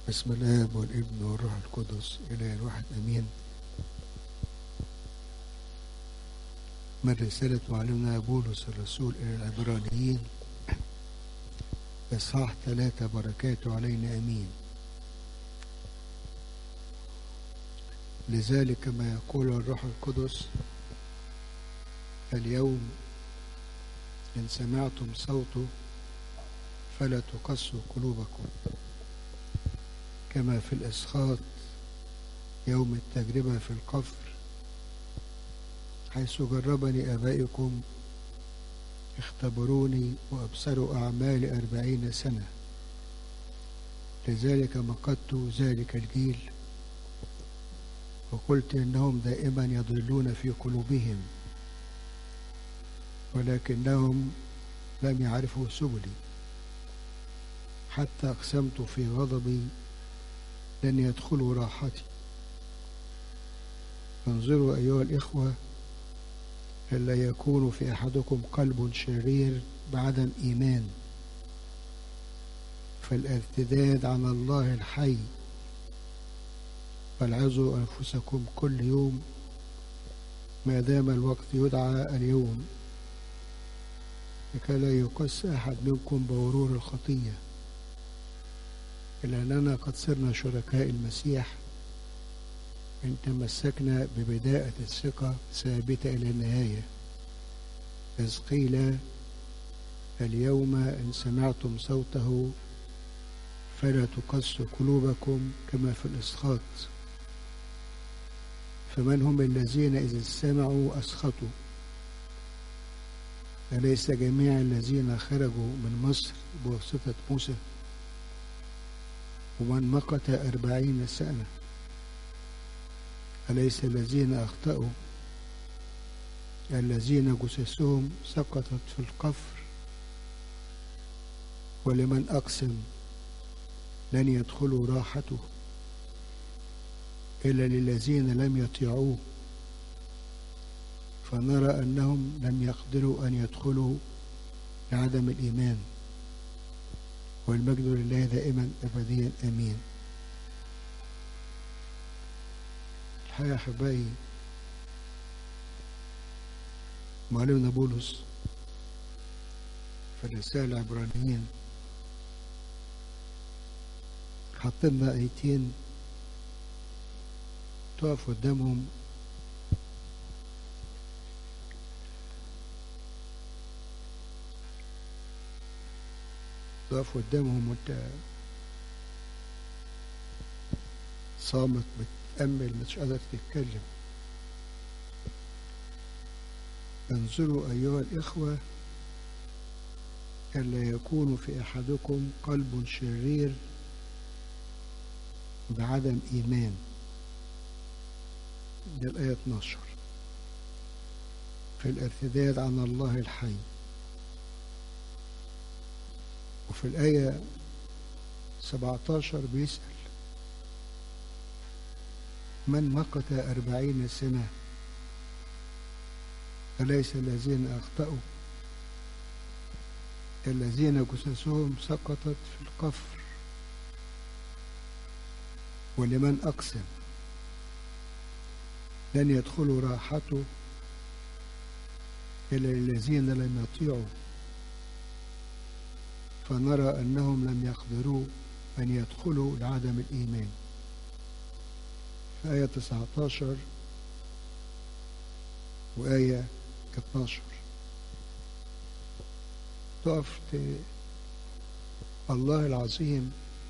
بسم الاب والابن والروح القدس اله الواحد امين من رسالة معلمنا بولس الرسول إلى العبرانيين إصحاح ثلاثة بركاته علينا أمين لذلك كما يقول الروح القدس اليوم إن سمعتم صوته فلا تقسوا قلوبكم كما في الإسخاط يوم التجربة في القفر حيث جربني آبائكم اختبروني وأبصروا أعمال أربعين سنة لذلك مقدت ذلك الجيل وقلت إنهم دائما يضلون في قلوبهم ولكنهم لم يعرفوا سبلي حتى أقسمت في غضبي لن يدخلوا راحتي انظروا أيها الإخوة ألا يكون في أحدكم قلب شرير بعدم إيمان فالارتداد عن الله الحي فالعظوا أنفسكم كل يوم ما دام الوقت يدعى اليوم لكي لا يقص أحد منكم بورور الخطية إلا أننا قد صرنا شركاء المسيح إن تمسكنا ببداءة الثقة ثابتة إلى النهاية إذ قيل اليوم إن سمعتم صوته فلا تقسوا قلوبكم كما في الإسخاط فمن هم الذين إذا سمعوا أسخطوا أليس جميع الذين خرجوا من مصر بواسطة موسى ومن مقت أربعين سنة أليس الذين أخطأوا الذين جثثهم سقطت في القفر ولمن أقسم لن يدخلوا راحته إلا للذين لم يطيعوه فنرى أنهم لم يقدروا أن يدخلوا لعدم الإيمان والمجد لله دائما أبديا أمين الحقيقة أحبائي معلمنا بولس في الرسالة العبرانيين حط لنا آيتين تقف قدامهم تقف قدامهم وانت صامت بتأمل مش قادر تتكلم انظروا أيها الإخوة ألا يكون في أحدكم قلب شرير بعدم إيمان دي الآية 12 في الارتداد عن الله الحي وفي الآية 17 بيسأل من مقت أربعين سنة أليس الذين أخطأوا الذين جثثهم سقطت في القفر ولمن أقسم لن يدخلوا راحته إلا الذين لم يطيعوا فنرى أنهم لم يقدروا أن يدخلوا لعدم الإيمان في آية 19 وآية 12 تقف الله العظيم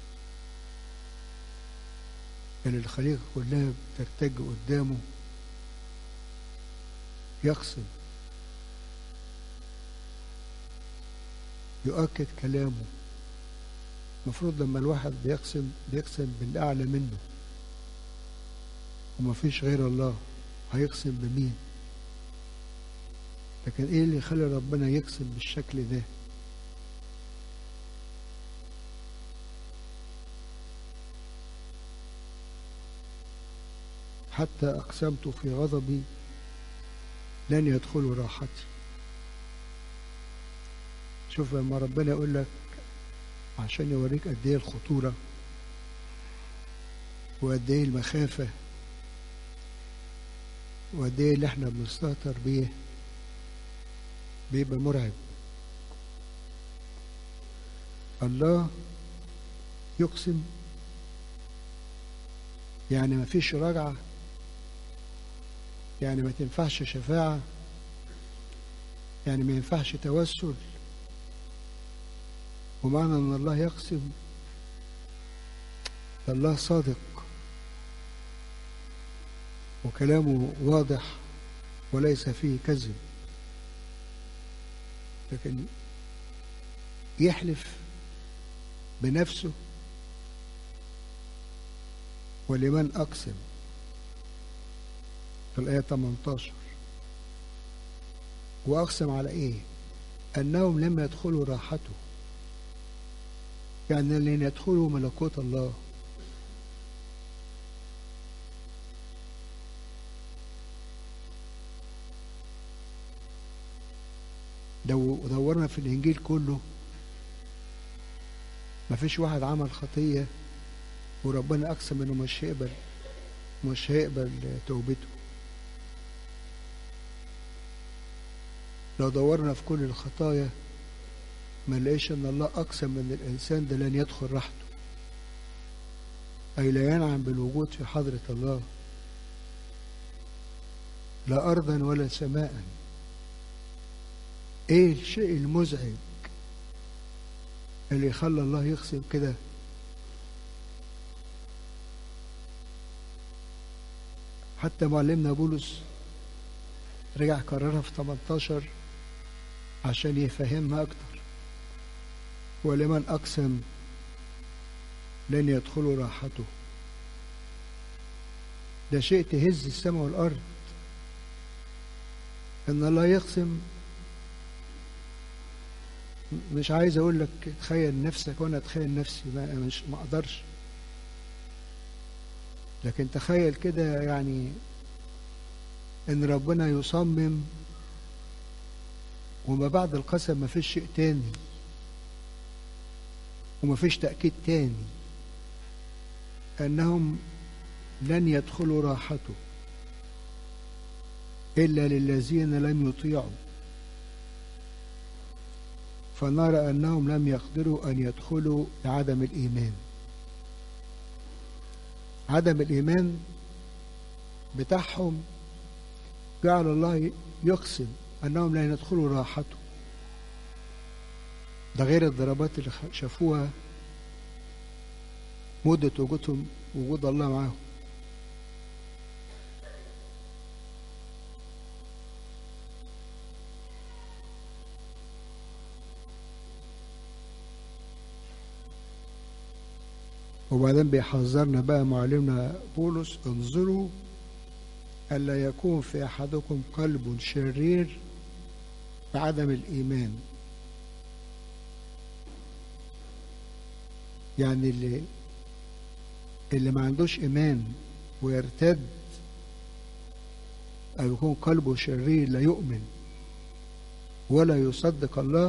اللي الخليقة كلها بترتج قدامه يقسم يؤكد كلامه المفروض لما الواحد بيقسم بيقسم بالأعلى منه وما فيش غير الله هيقسم بمين لكن ايه اللي يخلي ربنا يقسم بالشكل ده حتى أقسمت في غضبي لن يدخلوا راحتي شوف لما ربنا يقول لك عشان يوريك قد ايه الخطورة وقد ايه المخافة وقد ايه اللي احنا بنستهتر بيه بيبقى مرعب الله يقسم يعني ما فيش رجعة يعني ما تنفعش شفاعة يعني ما ينفعش توسل ومعنى ان الله يقسم الله صادق وكلامه واضح وليس فيه كذب لكن يحلف بنفسه ولمن أقسم في الآية 18 وأقسم على إيه أنهم لم يدخلوا راحته يعني لن يدخلوا ملكوت الله لو دورنا في الإنجيل كله ما فيش واحد عمل خطية وربنا أقسم إنه مش هيقبل مش هيقبل توبته لو دورنا في كل الخطايا ما نلاقيش ان الله اقسم ان الانسان ده لن يدخل راحته اي لا ينعم بالوجود في حضرة الله لا ارضا ولا سماء ايه الشيء المزعج اللي يخلى الله يقسم كده حتى معلمنا بولس رجع كررها في 18 عشان يفهمها أكتر ولمن أقسم لن يدخلوا راحته ده شيء تهز السماء والأرض إن الله يقسم مش عايز أقول لك تخيل نفسك وأنا أتخيل نفسي ما مش ما أقدرش لكن تخيل كده يعني ان ربنا يصمم وما بعد القسم ما فيش شيء تاني وما فيش تأكيد تاني أنهم لن يدخلوا راحته إلا للذين لم يطيعوا فنرى أنهم لم يقدروا أن يدخلوا لعدم الإيمان عدم الإيمان بتاعهم جعل الله يقسم أنهم لا يدخلوا راحته ده غير الضربات اللي شافوها مدة وجودهم وجود الله معاهم وبعدين بيحذرنا بقى معلمنا بولس انظروا ألا يكون في أحدكم قلب شرير بعدم الإيمان يعني اللي اللي ما عندوش إيمان ويرتد أو يكون قلبه شرير لا يؤمن ولا يصدق الله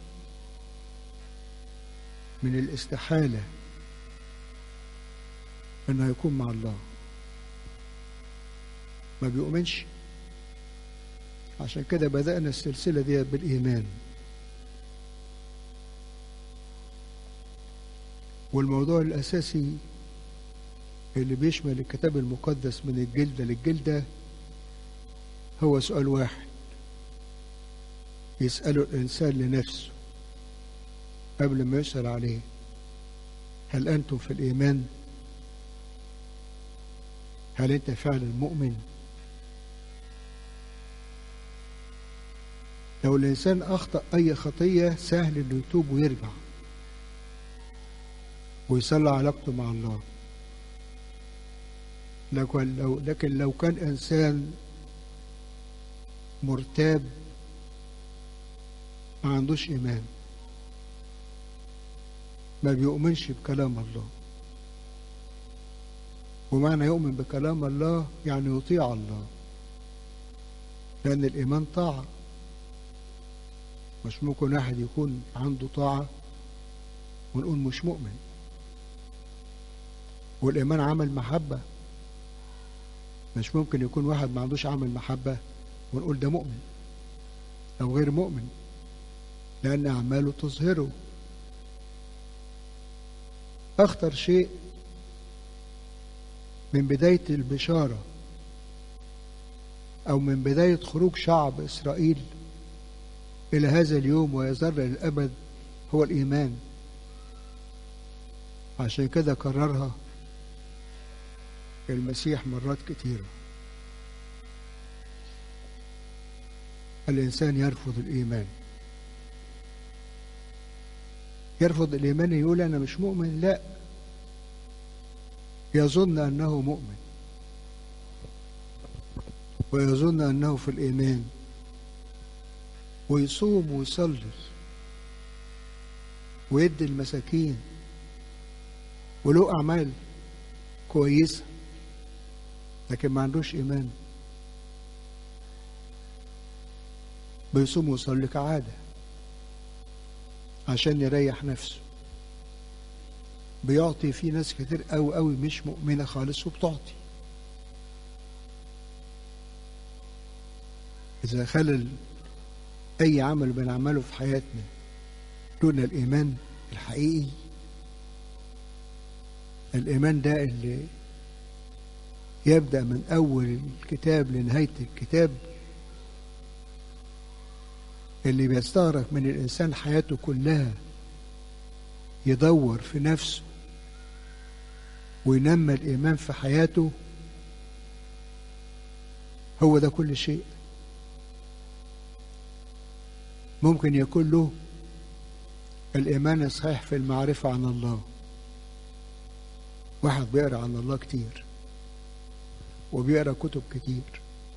من الاستحالة انه يكون مع الله ما بيؤمنش عشان كده بدأنا السلسلة دي بالإيمان والموضوع الأساسي اللي بيشمل الكتاب المقدس من الجلدة للجلدة هو سؤال واحد يسأله الإنسان لنفسه قبل ما يسأل عليه هل أنتم في الإيمان؟ هل أنت فعلا مؤمن؟ لو الإنسان أخطأ أي خطية سهل إنه يتوب ويرجع ويصلي علاقته مع الله لكن لو لكن لو كان إنسان مرتاب ما عندوش إيمان ما بيؤمنش بكلام الله ومعنى يؤمن بكلام الله يعني يطيع الله لأن الإيمان طاعة مش ممكن واحد يكون عنده طاعة ونقول مش مؤمن والإيمان عمل محبة مش ممكن يكون واحد ما عندوش عمل محبة ونقول ده مؤمن أو غير مؤمن لأن أعماله تظهره أخطر شيء من بداية البشارة أو من بداية خروج شعب إسرائيل إلى هذا اليوم ويظل للأبد هو الإيمان عشان كده كررها المسيح مرات كتيرة الإنسان يرفض الإيمان يرفض الإيمان يقول أنا مش مؤمن لا يظن أنه مؤمن ويظن أنه في الإيمان ويصوم ويصلي ويدي المساكين وله أعمال كويسة لكن ما عندوش إيمان بيصوم ويصلي كعادة عشان يريح نفسه بيعطي في ناس كتير قوي قوي مش مؤمنة خالص وبتعطي إذا خلل أي عمل بنعمله في حياتنا دون الإيمان الحقيقي الإيمان ده اللي يبدأ من أول الكتاب لنهاية الكتاب اللي بيستغرق من الإنسان حياته كلها يدور في نفسه وينمى الإيمان في حياته هو ده كل شيء ممكن يكون له الإيمان الصحيح في المعرفة عن الله واحد بيقرأ عن الله كتير وبيقرأ كتب كتير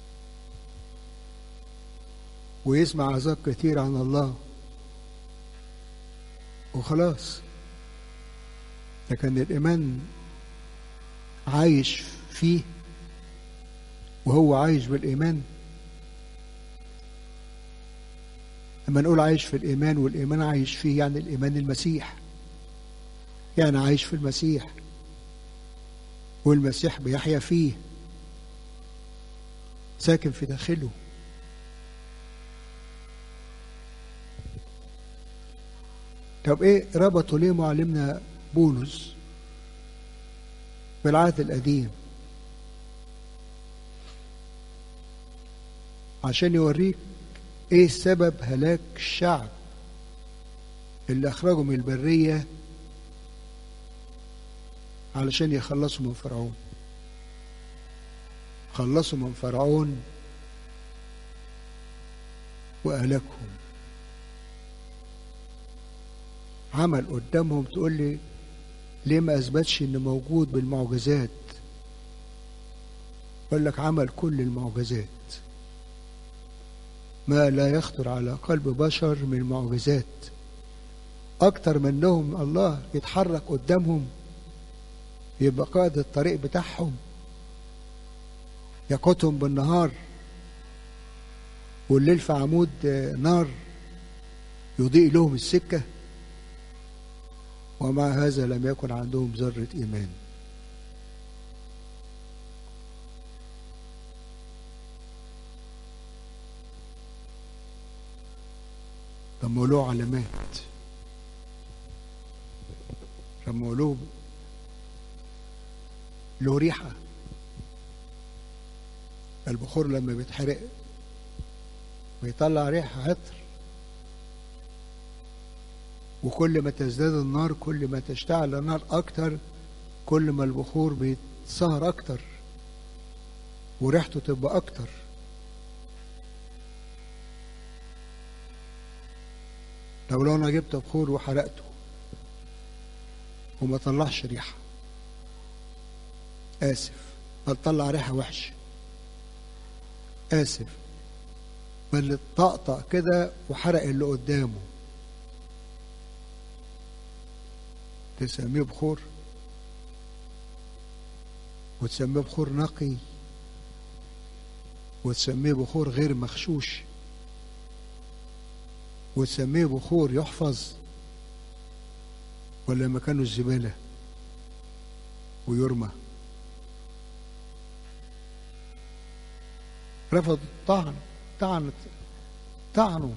ويسمع عظات كتير عن الله وخلاص لكن الإيمان عايش فيه وهو عايش بالإيمان لما نقول عايش في الإيمان والإيمان عايش فيه يعني الإيمان المسيح يعني عايش في المسيح والمسيح بيحيا فيه ساكن في داخله طب ايه ربطوا ليه معلمنا بولس بالعهد القديم عشان يوريك ايه سبب هلاك الشعب اللي اخرجوا من البريه علشان يخلصوا من فرعون خلصوا من فرعون واهلكهم عمل قدامهم تقول لي ليه ما اثبتش انه موجود بالمعجزات يقول لك عمل كل المعجزات ما لا يخطر على قلب بشر من المعجزات اكتر منهم الله يتحرك قدامهم يبقى قائد الطريق بتاعهم يقودهم بالنهار والليل في عمود نار يضيء لهم السكة ومع هذا لم يكن عندهم ذرة إيمان رموا له علامات رموا له له ريحة البخور لما بيتحرق بيطلع ريحة عطر وكل ما تزداد النار كل ما تشتعل النار أكتر كل ما البخور بيتسهر أكتر وريحته تبقى أكتر لو لو أنا جبت بخور وحرقته وما طلعش ريحة آسف بل طلع ريحة وحشة آسف بل طقطق كده وحرق اللي قدامه تسميه بخور وتسميه بخور نقي وتسميه بخور غير مغشوش وتسميه بخور يحفظ ولا مكانه الزبالة ويرمى رفضوا الطعن طعنت طعنوا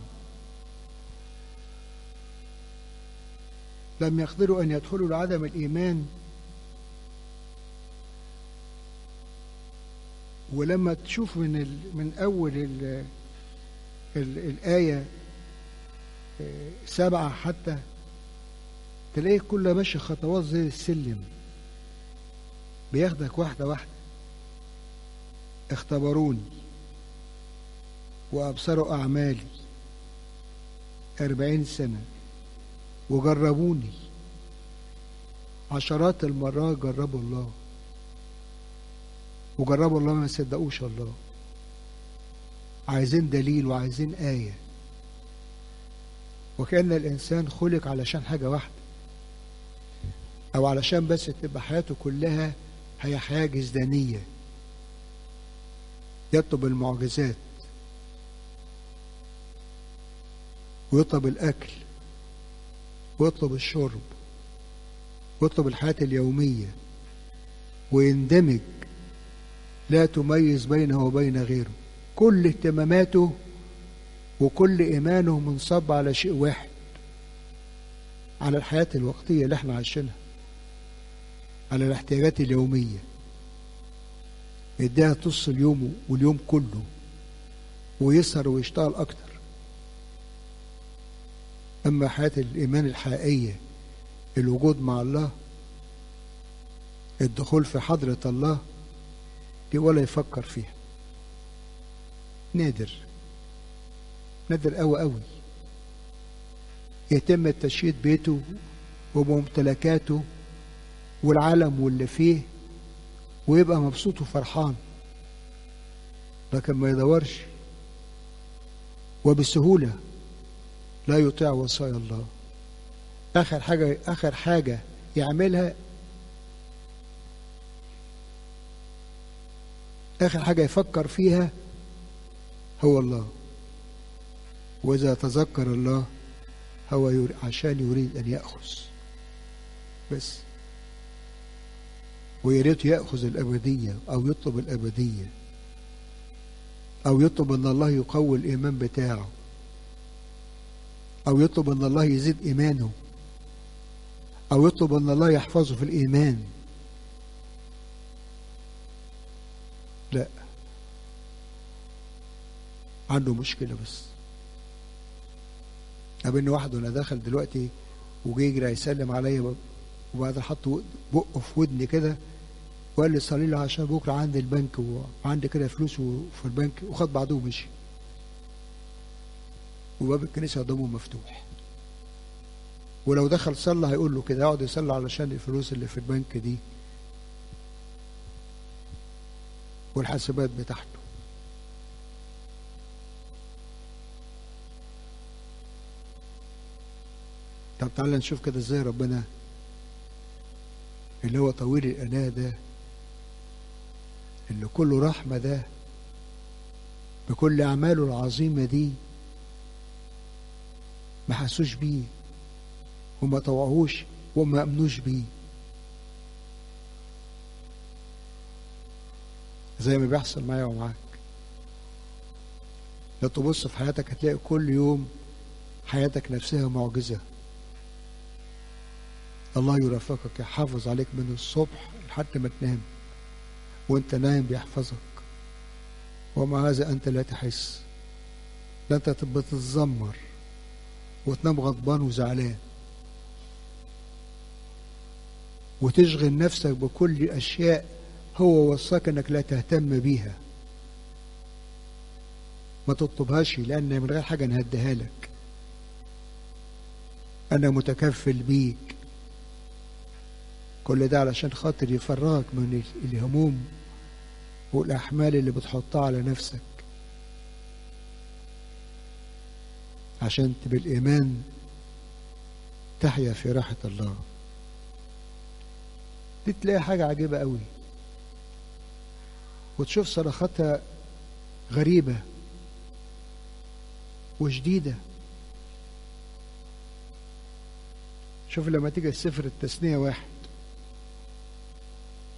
لم يقدروا أن يدخلوا لعدم الإيمان ولما تشوف من ال... من أول ال... ال... الآية آه، سبعة حتى تلاقيه كل ماشي خطوات زي السلم بياخدك واحدة واحدة اختبروني وأبصروا أعمالي أربعين سنة وجربوني عشرات المرات جربوا الله وجربوا الله ما صدقوش الله عايزين دليل وعايزين آية وكأن الإنسان خلق علشان حاجة واحدة أو علشان بس تبقى حياته كلها هي حياة جسدانية يطلب المعجزات ويطلب الأكل ويطلب الشرب ويطلب الحياة اليومية ويندمج لا تميز بينه وبين غيره كل اهتماماته وكل إيمانه منصب على شيء واحد على الحياة الوقتية اللي احنا عايشينها على الاحتياجات اليومية يديها نص اليوم واليوم كله ويسهر ويشتغل أكتر أما حياة الإيمان الحقيقية الوجود مع الله الدخول في حضرة الله دي ولا يفكر فيها نادر نادر قوي قوي يتم تشييد بيته وممتلكاته والعالم واللي فيه ويبقى مبسوط وفرحان لكن ما يدورش وبسهولة لا يطيع وصايا الله آخر حاجة آخر حاجة يعملها آخر حاجة يفكر فيها هو الله وإذا تذكر الله هو يري عشان يريد أن يأخذ بس ويا ريت يأخذ الأبدية أو يطلب الأبدية أو يطلب أن الله يقوي الإيمان بتاعه أو يطلب أن الله يزيد إيمانه أو يطلب أن الله يحفظه في الإيمان لا عنده مشكلة بس قابلني واحد وانا داخل دلوقتي وجي يجري يسلم عليا وبعدين حط بقه في ودني كده وقال لي صلي لي عشان بكره عندي البنك وعندي كده فلوس في البنك وخد بعضه ومشي وباب الكنيسه قدامه مفتوح ولو دخل صلى هيقول له كده يقعد يصلي علشان الفلوس اللي في البنك دي والحسابات بتاعته طب تعالى نشوف كده ازاي ربنا اللي هو طويل الأناة ده اللي كله رحمة ده بكل أعماله العظيمة دي ما حسوش بيه وما طوعوش وما أمنوش بيه زي ما بيحصل معايا ومعاك لو تبص في حياتك هتلاقي كل يوم حياتك نفسها معجزة الله يرافقك يحافظ عليك من الصبح لحد ما تنام وانت نايم بيحفظك ومع هذا انت لا تحس لا انت تبقى تتذمر وتنام غضبان وزعلان وتشغل نفسك بكل اشياء هو وصاك انك لا تهتم بيها ما تطلبهاش لان من غير حاجه نهديها لك انا متكفل بيك كل ده علشان خاطر يفرغك من الهموم والأحمال اللي بتحطها على نفسك عشان بالإيمان تحيا في راحة الله دي تلاقي حاجة عجيبة قوي وتشوف صرخاتها غريبة وشديدة شوف لما تيجي سفر التثنية واحد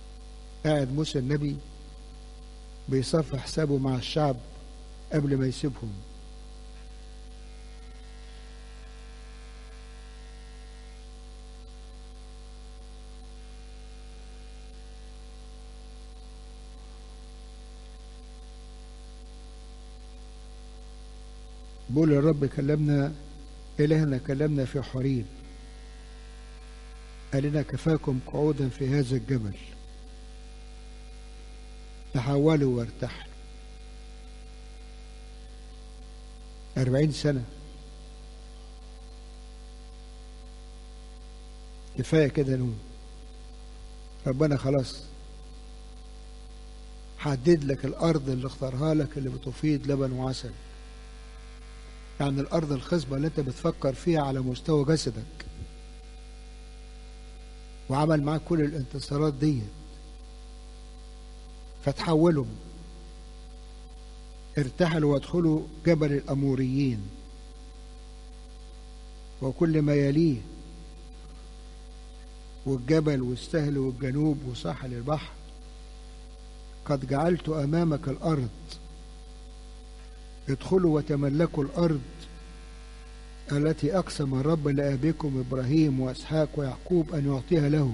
قاعد موسى النبي بيصفي حسابه مع الشعب قبل ما يسيبهم بقول الرب كلمنا إلهنا كلمنا في حريب قال لنا كفاكم قعودا في هذا الجبل تحولوا وارتحلوا أربعين سنة كفاية كده نوم ربنا خلاص حدد لك الأرض اللي اختارها لك اللي بتفيض لبن وعسل يعني الأرض الخصبة اللي أنت بتفكر فيها على مستوى جسدك وعمل معاك كل الانتصارات دي فتحولهم ارتحلوا وادخلوا جبل الأموريين وكل ما يليه والجبل والسهل والجنوب وساحل البحر قد جعلت أمامك الأرض ادخلوا وتملكوا الأرض التي أقسم الرب لآبيكم إبراهيم وإسحاق ويعقوب أن يعطيها لهم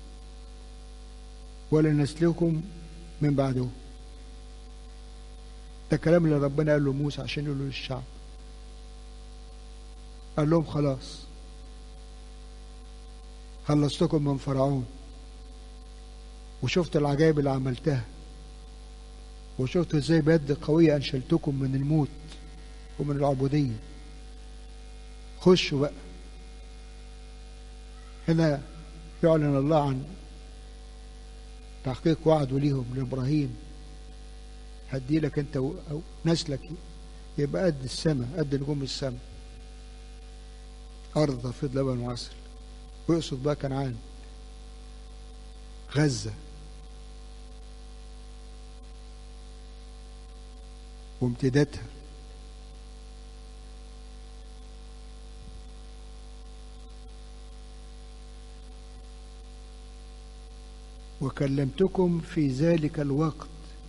ولنسلكم من بعده ده كلام اللي ربنا قال له موسى عشان يقول له للشعب قال لهم خلاص خلصتكم من فرعون وشفت العجائب اللي عملتها وشفت ازاي بيد قوية انشلتكم من الموت ومن العبودية خشوا بقى هنا يعلن الله عن تحقيق وعده ليهم لابراهيم هدي لك انت او نسلك يبقى قد السماء قد نجوم السماء ارض تفيض لبن وعسل ويقصد بقى كنعان غزه وامتدادها وكلمتكم في ذلك الوقت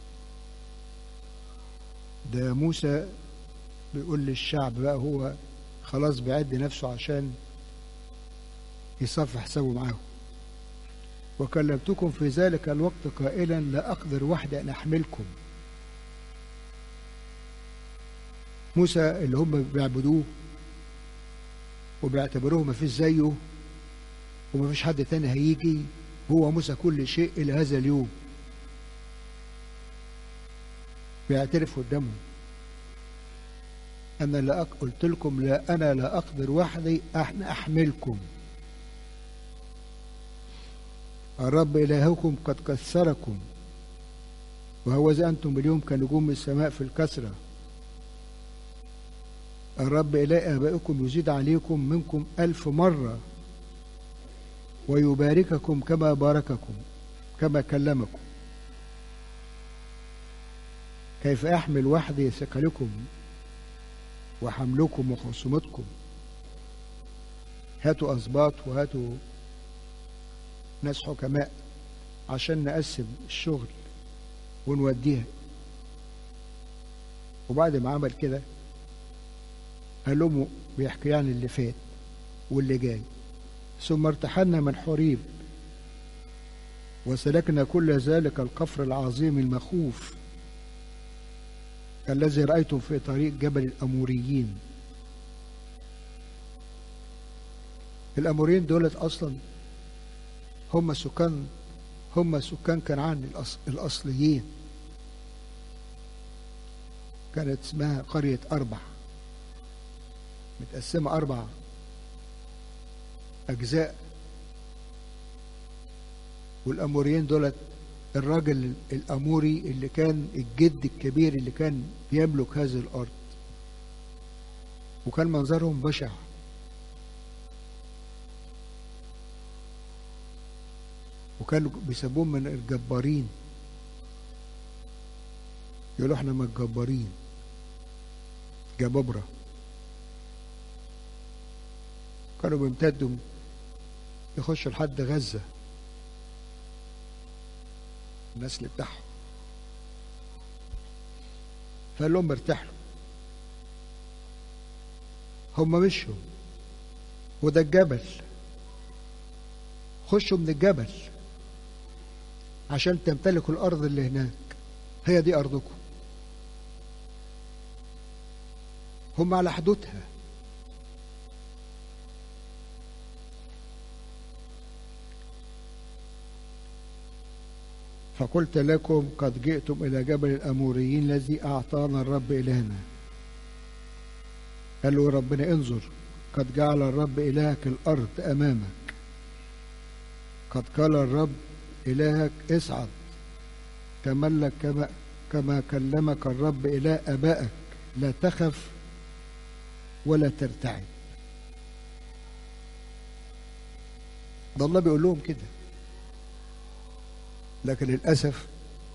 ده موسى بيقول للشعب بقى هو خلاص بيعد نفسه عشان يصفي حسابه معاهم وكلمتكم في ذلك الوقت قائلا لا أقدر وحدي أن أحملكم موسى اللي هم بيعبدوه وبيعتبروه ما فيش زيه وما فيش حد تاني هيجي هو موسى كل شيء إلى هذا اليوم بيعترف قدامهم أنا لا قلت لكم لا أنا لا أقدر وحدي أن أحملكم الرب إلهكم قد كسركم وهو إذا أنتم اليوم كنجوم السماء في الكسرة الرب إله آبائكم يزيد عليكم منكم ألف مرة ويبارككم كما بارككم كما كلمكم كيف أحمل وحدي ثقلكم وحملكم وخصومتكم هاتوا أسباط وهاتوا ناس حكماء عشان نقسم الشغل ونوديها وبعد ما عمل كده قال لهم بيحكي عن اللي فات واللي جاي ثم ارتحلنا من حريب وسلكنا كل ذلك القفر العظيم المخوف الذي رأيتم في طريق جبل الأموريين الأموريين دولت أصلا هم سكان هم سكان كنعان الأصليين كانت اسمها قرية أربع متقسمة أربع أجزاء والأموريين دولت الراجل الأموري اللي كان الجد الكبير اللي كان بيملك هذه الأرض وكان منظرهم بشع وكانوا بيسموهم من الجبارين يقولوا احنا من الجبارين جبابرة كانوا بيمتدوا يخشوا لحد غزة النسل بتاعهم فقال لهم ارتاحوا هم مشوا وده الجبل خشوا من الجبل عشان تمتلكوا الأرض اللي هناك هي دي أرضكم هم على حدودها فقلت لكم قد جئتم إلى جبل الأموريين الذي أعطانا الرب إلهنا قال له ربنا انظر قد جعل الرب إلهك الأرض أمامك قد قال الرب إلهك اصعد تملك كما كما كلمك الرب إله أبائك لا تخف ولا ترتعب ده الله بيقول لهم كده لكن للأسف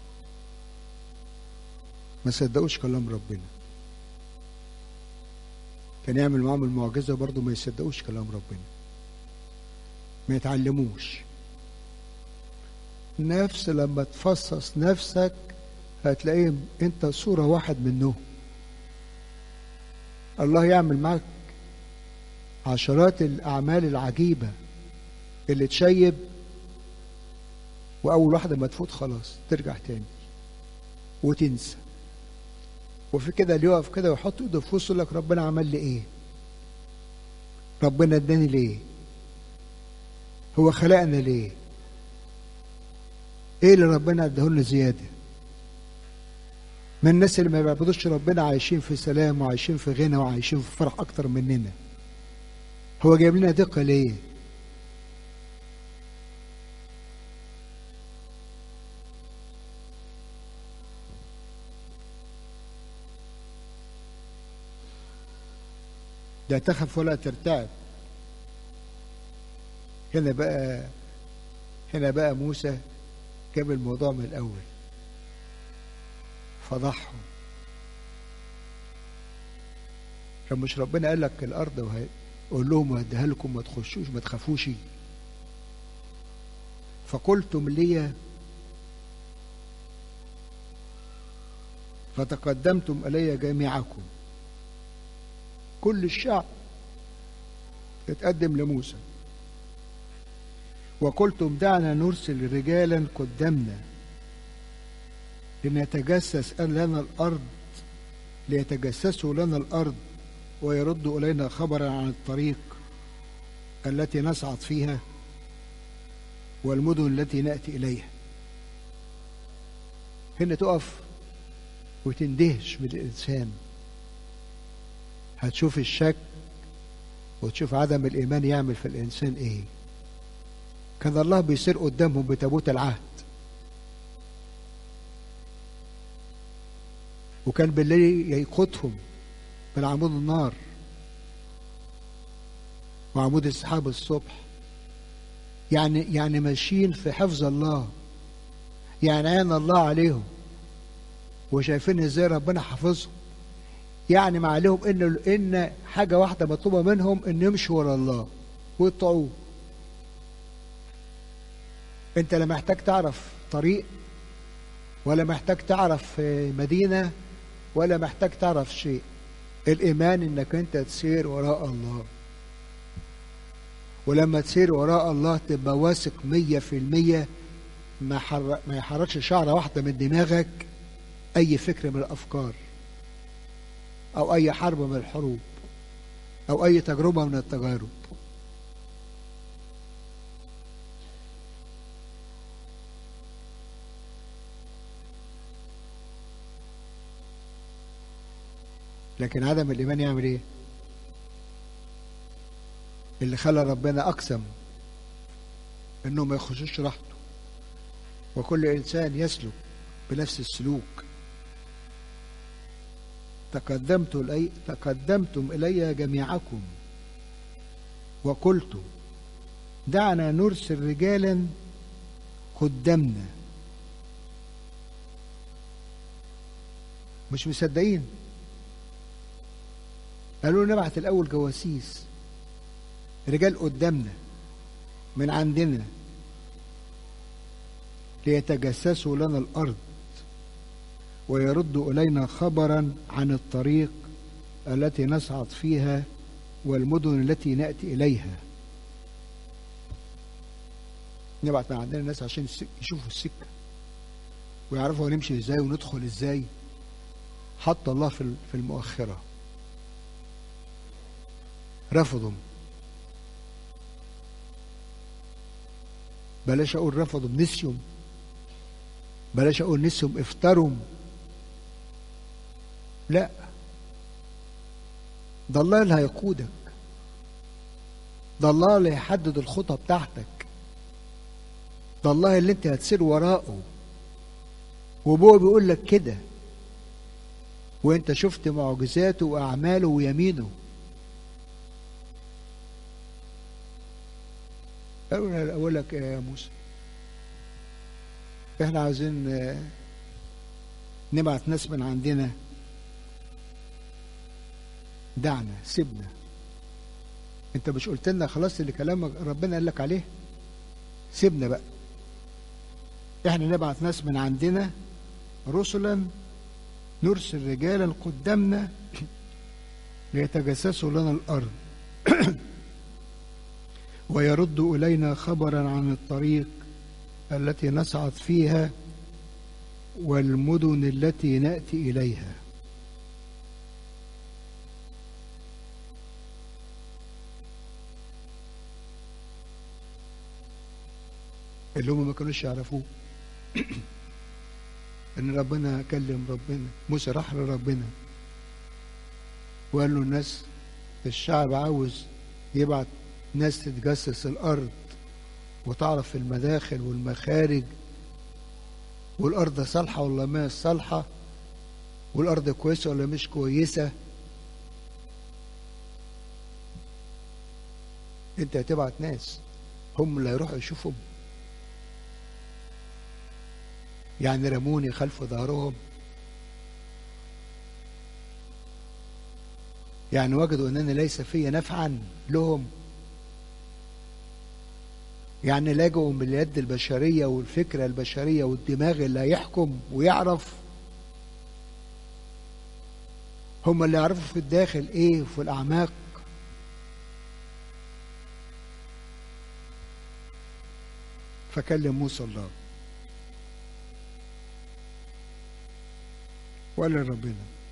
ما صدقوش كلام ربنا كان يعمل معاهم المعجزة برضه ما يصدقوش كلام ربنا ما يتعلموش نفس لما تفصص نفسك هتلاقيه انت صورة واحد منهم الله يعمل معك عشرات الأعمال العجيبة اللي تشيب وأول واحدة ما تفوت خلاص ترجع تاني وتنسى وفي كده اللي يقف كده ويحط ايده في وسطه لك ربنا عمل لي ايه؟ ربنا اداني ليه؟ هو خلقنا ليه؟ ايه اللي ربنا اداهولنا زياده؟ من الناس اللي ما بيعبدوش ربنا عايشين في سلام وعايشين في غنى وعايشين في فرح اكتر مننا. هو جايب لنا دقه ليه؟ لا تخف ولا ترتعب هنا بقى هنا بقى موسى جاب الموضوع من الأول فضحهم كان مش ربنا قال لك الأرض وهي قول لهم وهديها لكم ما تخشوش ما تخافوش فقلتم لي فتقدمتم إلي جميعكم كل الشعب اتقدم لموسى وقلتم دعنا نرسل رجالا قدامنا لنتجسس أن لنا الأرض ليتجسسوا لنا الأرض ويردوا إلينا خبرا عن الطريق التي نصعد فيها والمدن التي نأتي إليها هنا تقف وتندهش بالإنسان هتشوف الشك وتشوف عدم الإيمان يعمل في الإنسان إيه كان الله بيسير قدامهم بتابوت العهد وكان بالليل يقودهم من عمود النار وعمود السحاب الصبح يعني يعني ماشيين في حفظ الله يعني عين الله عليهم وشايفين ازاي ربنا حافظهم يعني ما عليهم ان ان حاجه واحده مطلوبه منهم ان يمشوا ورا الله ويطيعوه انت لا محتاج تعرف طريق ولا محتاج تعرف مدينه ولا محتاج تعرف شيء الايمان انك انت تسير وراء الله ولما تسير وراء الله تبقى واثق مية في المية ما, حر... ما يحركش شعرة واحدة من دماغك أي فكر من الأفكار أو أي حرب من الحروب أو أي تجربة من التجارب لكن عدم الإيمان يعمل إيه؟ اللي خلى ربنا أقسم إنه ما يخشوش راحته وكل إنسان يسلك بنفس السلوك تقدمت إلي تقدمتم إلي جميعكم وقلت دعنا نرسل رجالا قدامنا مش مصدقين قالوا نبعت الأول جواسيس رجال قدامنا من عندنا ليتجسسوا لنا الأرض ويردوا إلينا خبرا عن الطريق التي نصعد فيها والمدن التي نأتي إليها نبعت من عندنا ناس عشان يشوفوا السكة ويعرفوا هنمشي ازاي وندخل ازاي حط الله في في المؤخرة رفضوا بلاش اقول رفضوا نسيهم بلاش اقول نسيهم افتروا لا ده الله اللي هيقودك ده الله اللي هيحدد الخطى بتاعتك ده الله اللي انت هتسير وراءه وابوه بيقول لك كده وانت شفت معجزاته واعماله ويمينه اقول لك يا موسى احنا عايزين نبعت ناس من عندنا دعنا سيبنا انت مش قلت لنا خلاص اللي كلامك ربنا قال لك عليه سيبنا بقى احنا نبعت ناس من عندنا رسلا نرسل رجالا قدامنا ليتجسسوا لنا الارض ويردوا الينا خبرا عن الطريق التي نصعد فيها والمدن التي ناتي اليها اللي هم ما كانوش يعرفوه ان ربنا كلم ربنا موسى راح لربنا وقال له الناس الشعب عاوز يبعت ناس تتجسس الارض وتعرف المداخل والمخارج والارض صالحه ولا ما صالحه والارض كويسه ولا مش كويسه انت هتبعت ناس هم اللي هيروحوا يشوفوا يعني رموني خلف ظهرهم يعني وجدوا انني ليس في نفعا لهم يعني لجوا من اليد البشريه والفكره البشريه والدماغ اللي هيحكم ويعرف هم اللي يعرفوا في الداخل ايه وفي الاعماق فكلم موسى الله وقال لربنا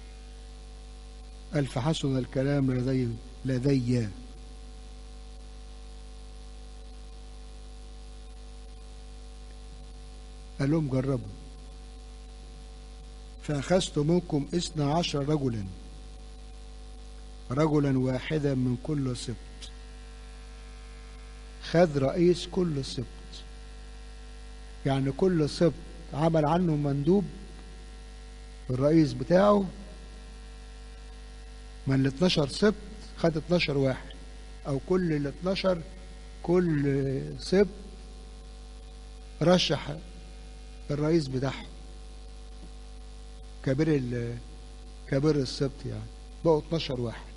قال فحسن الكلام لدي لدي قال لهم جربوا فأخذت منكم اثنى عشر رجلا رجلا واحدا من كل سبط خذ رئيس كل سبط يعني كل سبط عمل عنه مندوب الرئيس بتاعه من ال 12 سبط خد 12 واحد او كل ال 12 كل سبط رشح الرئيس بتاعهم كبير كبير السبط يعني بقوا 12 واحد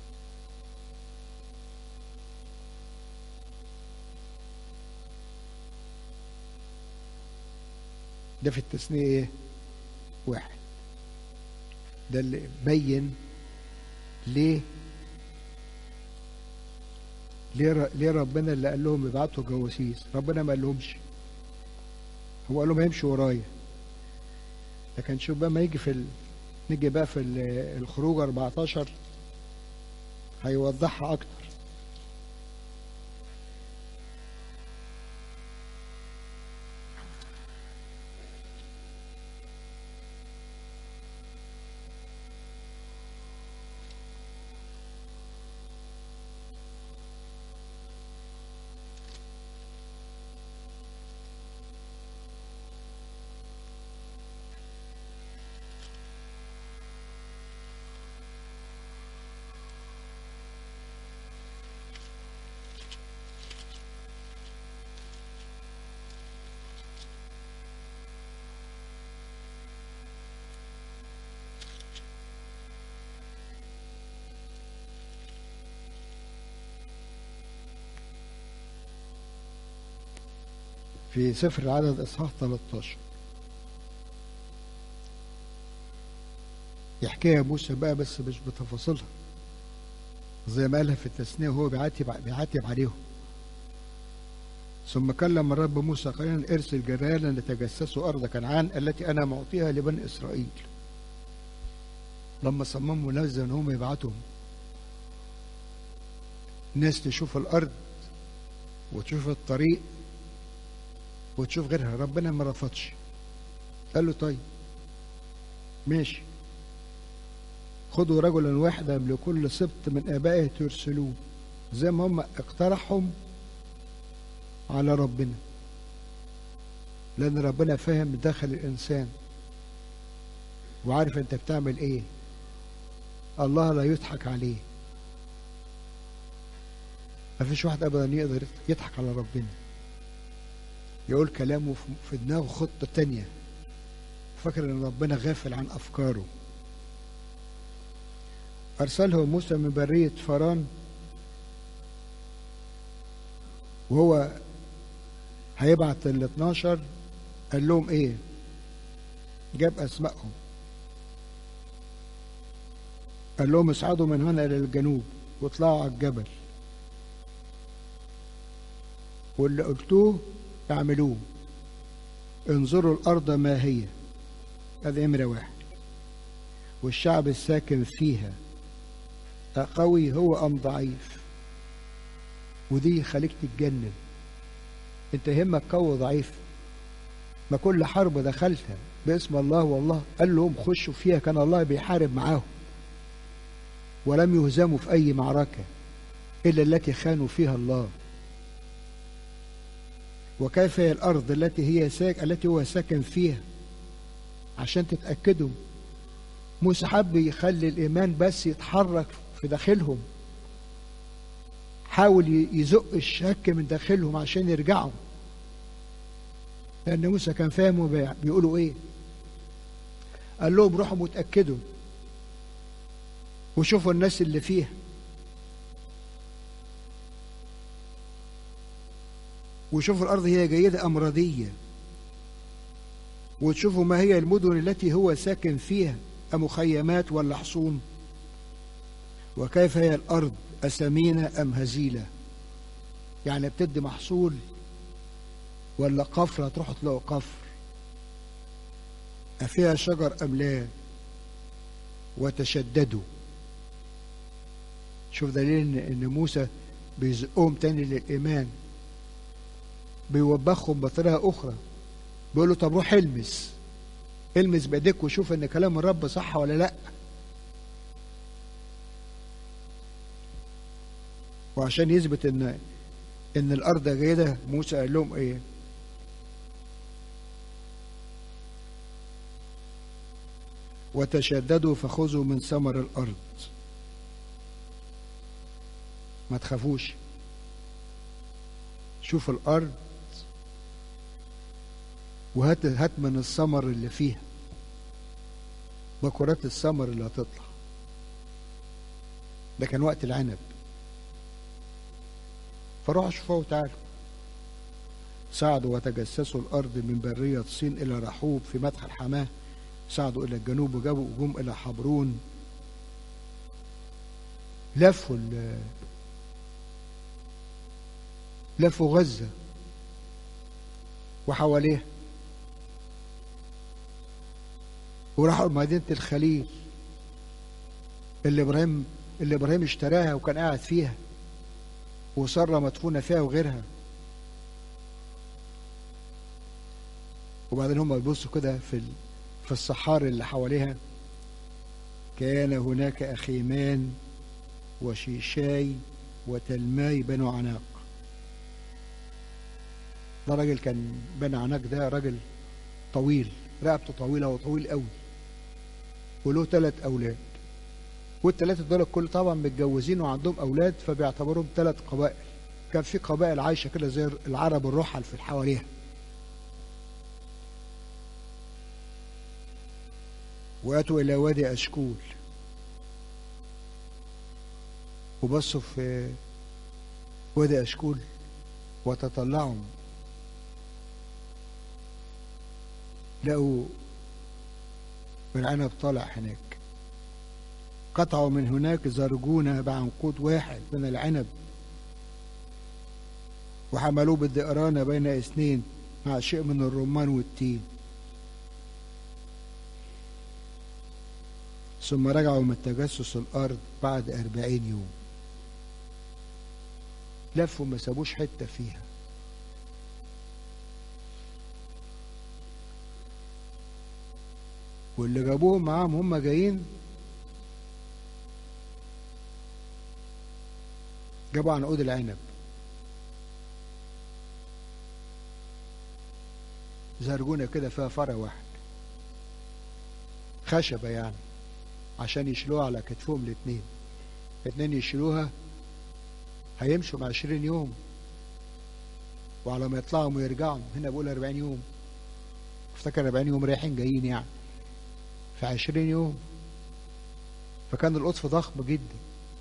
ده في التثنية ايه واحد ده اللي بين ليه ليه ليه ربنا اللي قال لهم ابعتوا جواسيس ربنا ما قالهمش هو قال لهم هيمشوا ورايا لكن شوف بقى ما يجي في ال... نيجي بقى في الخروج 14 هيوضحها اكتر في سفر العدد إصحاح 13 يحكيها موسى بقى بس مش بتفاصيلها زي ما قالها في التثنية وهو بيعاتب بيعاتب عليهم ثم كلم الرب موسى قائلا ارسل جبالا لتجسسوا أرض كنعان التي أنا معطيها لبني إسرائيل لما صمموا نزل ان هم يبعتوا ناس تشوف الارض وتشوف الطريق وتشوف غيرها ربنا ما رفضش قال له طيب ماشي خدوا رجلا واحدا لكل سبط من ابائه ترسلوه زي ما هم اقترحهم على ربنا لان ربنا فاهم داخل الانسان وعارف انت بتعمل ايه الله لا يضحك عليه ما فيش واحد ابدا يقدر يضحك على ربنا يقول كلامه في دماغه خطة تانية فاكر ان ربنا غافل عن افكاره ارسله موسى من برية فران وهو هيبعت ال 12 قال لهم ايه جاب اسمائهم قال لهم اصعدوا من هنا الى الجنوب واطلعوا على الجبل واللي قلتوه اعملوه انظروا الارض ما هي هذا امر واحد والشعب الساكن فيها قوي هو ام ضعيف ودي خليك تتجنن انت يهمك قوي ضعيف ما كل حرب دخلتها باسم الله والله قال لهم خشوا فيها كان الله بيحارب معاهم ولم يهزموا في أي معركة إلا التي خانوا فيها الله وكيف هي الأرض التي هي ساك التي هو ساكن فيها عشان تتأكدوا موسى حب يخلي الإيمان بس يتحرك في داخلهم حاول يزق الشك من داخلهم عشان يرجعوا لأن موسى كان فاهم بيقولوا إيه قال لهم روحوا متأكدوا وشوفوا الناس اللي فيها وشوفوا الأرض هي جيدة أم ردية وتشوفوا ما هي المدن التي هو ساكن فيها أمخيمات ولا حصون وكيف هي الأرض أسمينة أم هزيلة يعني بتدي محصول ولا قفر هتروحوا تلاقوا قفر أفيها شجر أم لا وتشددوا شوف دليل ان موسى بيزقهم تاني للايمان بيوبخهم بطريقه اخرى بيقول له طب روح المس المس بايديك وشوف ان كلام الرب صح ولا لا وعشان يثبت ان ان الارض جيده موسى قال لهم ايه وتشددوا فخذوا من ثمر الارض ما تخافوش شوف الارض وهات هات من الثمر اللي فيها بكرات الثمر اللي هتطلع ده كان وقت العنب فروحوا شوفوا وتعالوا صعدوا وتجسسوا الأرض من برية صين إلى رحوب في مدخل حماه صعدوا إلى الجنوب وجابوا جم إلى حبرون لفوا لفوا غزة وحواليها وراحوا مدينة الخليل اللي إبراهيم اللي إبراهيم اشتراها وكان قاعد فيها وسارة مدفونة فيها وغيرها وبعدين هم بيبصوا كده في في الصحاري اللي حواليها كان هناك أخيمان وشيشاي وتلماي بنو عناق ده راجل كان بني عناق ده راجل طويل رقبته طويلة وطويل قوي وله ثلاث أولاد والثلاثة دول كل طبعا متجوزين وعندهم أولاد فبيعتبرهم ثلاث قبائل كان في قبائل عايشة كده زي العرب الرحل في حواليها وأتوا إلى وادي أشكول وبصوا في وادي أشكول وتطلعوا لقوا العنب طالع هناك قطعوا من هناك زرجونة بعنقود واحد من العنب وحملوه بالدقرانة بين اثنين مع شيء من الرمان والتين ثم رجعوا من تجسس الأرض بعد أربعين يوم لفوا ما سابوش حتة فيها واللي جابوهم معاهم هم جايين جابوا عنقود العنب زرجونة كده فيها فرع واحد خشبة يعني عشان يشيلوها على كتفهم الاتنين الاتنين يشيلوها هيمشوا مع عشرين يوم وعلى ما يطلعوا ويرجعوا هنا بقول أربعين يوم افتكر أربعين يوم رايحين جايين يعني في عشرين يوم فكان القطف ضخم جدا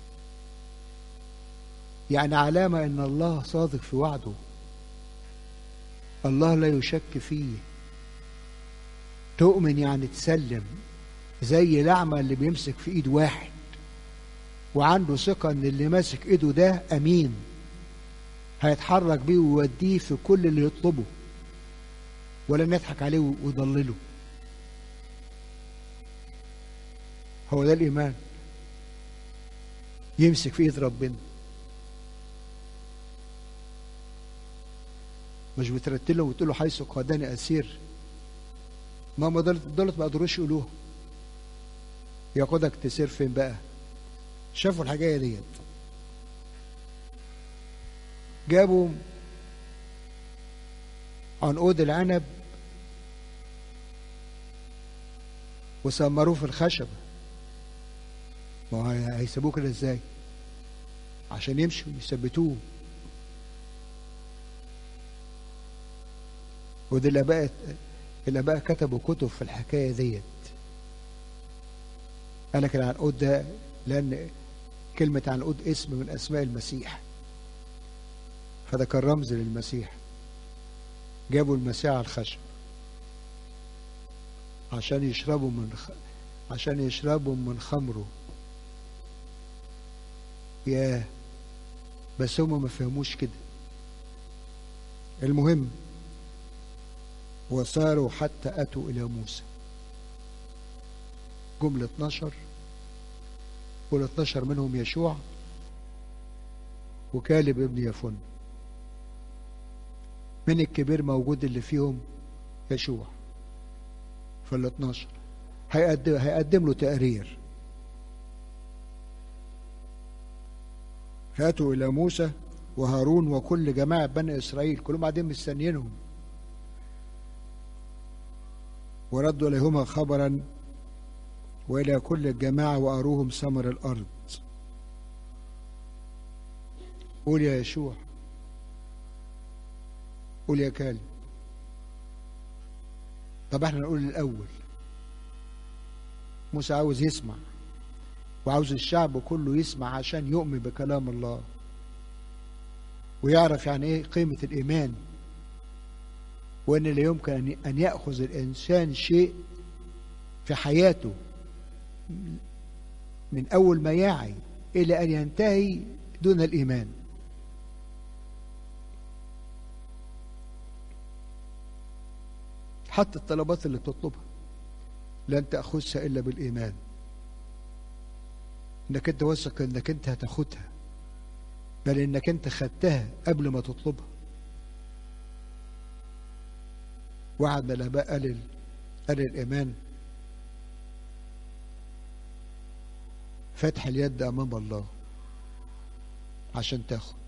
يعني علامة ان الله صادق في وعده الله لا يشك فيه تؤمن يعني تسلم زي الأعمى اللي بيمسك في ايد واحد وعنده ثقة ان اللي ماسك ايده ده امين هيتحرك بيه ويوديه في كل اللي يطلبه ولا نضحك عليه ويضلله هو ده الإيمان يمسك في ايد ربنا مش بترتله وتقول له حيث قادني اسير ماما دولت دولت ما قدروش يقولوها ياخدك تسير فين بقى شافوا الحكايه ديت جابوا عنقود العنب وسمروه في الخشبة ما هو هيسيبوه كده ازاي عشان يمشوا يثبتوه ودي الاباء الاباء كتبوا كتب في الحكايه ديت قال لك العنقود ده لان كلمه عنقود اسم من اسماء المسيح فده كان رمز للمسيح جابوا المسيح على الخشب عشان يشربوا من خ... عشان يشربوا من خمره ياه بس هم ما فهموش كده المهم وساروا حتى أتوا إلى موسى جملة 12 وال 12 منهم يشوع وكالب ابن يفن من الكبير موجود اللي فيهم يشوع في ال 12 هيقدم, هيقدم له تقرير فاتوا إلى موسى وهارون وكل جماعة بني إسرائيل كلهم قاعدين مستنيينهم وردوا إليهما خبرا وإلى كل الجماعة وأروهم ثمر الأرض قول يا يشوع قول يا كالب طب احنا نقول الأول موسى عاوز يسمع وعاوز الشعب كله يسمع عشان يؤمن بكلام الله ويعرف يعني ايه قيمة الإيمان وأن لا يمكن أن يأخذ الإنسان شيء في حياته من أول ما يعي إلى أن ينتهي دون الإيمان حتى الطلبات اللي بتطلبها لن تأخذها إلا بالإيمان إنك أنت واثق إنك أنت هتاخدها بل إنك أنت خدتها قبل ما تطلبها واحد من الآباء قال قال الإيمان فتح اليد أمام الله عشان تاخد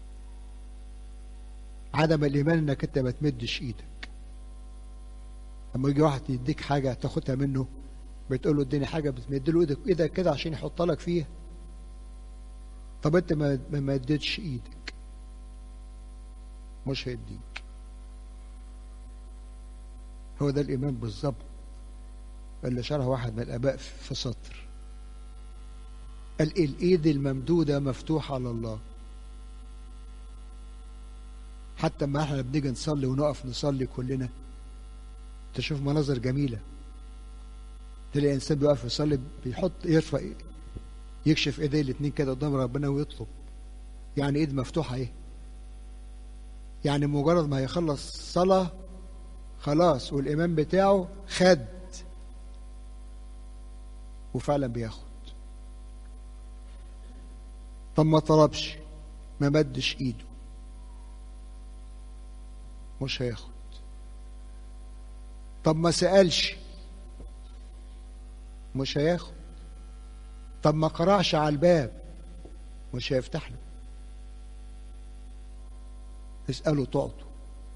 عدم الإيمان إنك أنت ما تمدش إيدك لما يجي واحد يديك حاجة تاخدها منه بتقول له اديني حاجة بتمد له إيدك إيدك كده عشان يحط لك فيها طب أنت ما ما اديتش إيدك مش هيديك هو ده الإيمان بالظبط اللي شرح واحد من الآباء في سطر قال الإيد الممدودة مفتوحة على الله حتى ما احنا بنيجي نصلي ونقف نصلي كلنا تشوف مناظر جميلة تلاقي إنسان بيقف يصلي بيحط يرفع يكشف إيديه الاتنين كده قدام ربنا ويطلب يعني إيد مفتوحة إيه يعني مجرد ما يخلص صلاة خلاص والإمام بتاعه خد وفعلا بياخد طب ما طلبش ما مدش ايده مش هياخد طب ما سألش مش هياخد طب ما قرعش على الباب مش هيفتح له اسأله تعطوا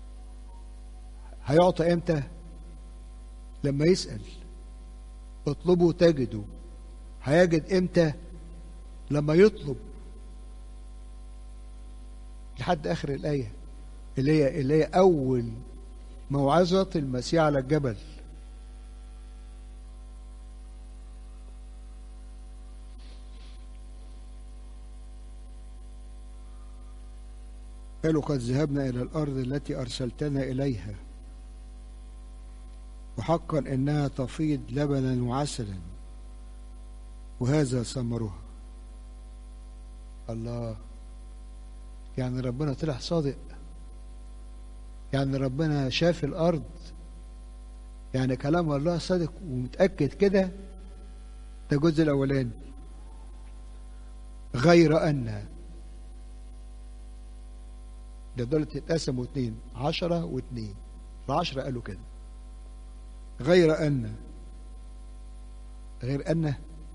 هيعطى امتى لما يسأل اطلبوا تجدوا هيجد امتى لما يطلب لحد اخر الايه اللي هي اللي هي اول موعظه المسيح على الجبل قالوا قد ذهبنا الى الارض التي ارسلتنا اليها وحقا انها تفيض لبنا وعسلا وهذا ثمرها الله يعني ربنا طلع صادق يعني ربنا شاف الارض يعني كلام الله صادق ومتاكد كده ده الجزء الاولاني غير ان ده دول اتقسموا اتنين عشرة واتنين العشرة قالوا كده غير أن غير أن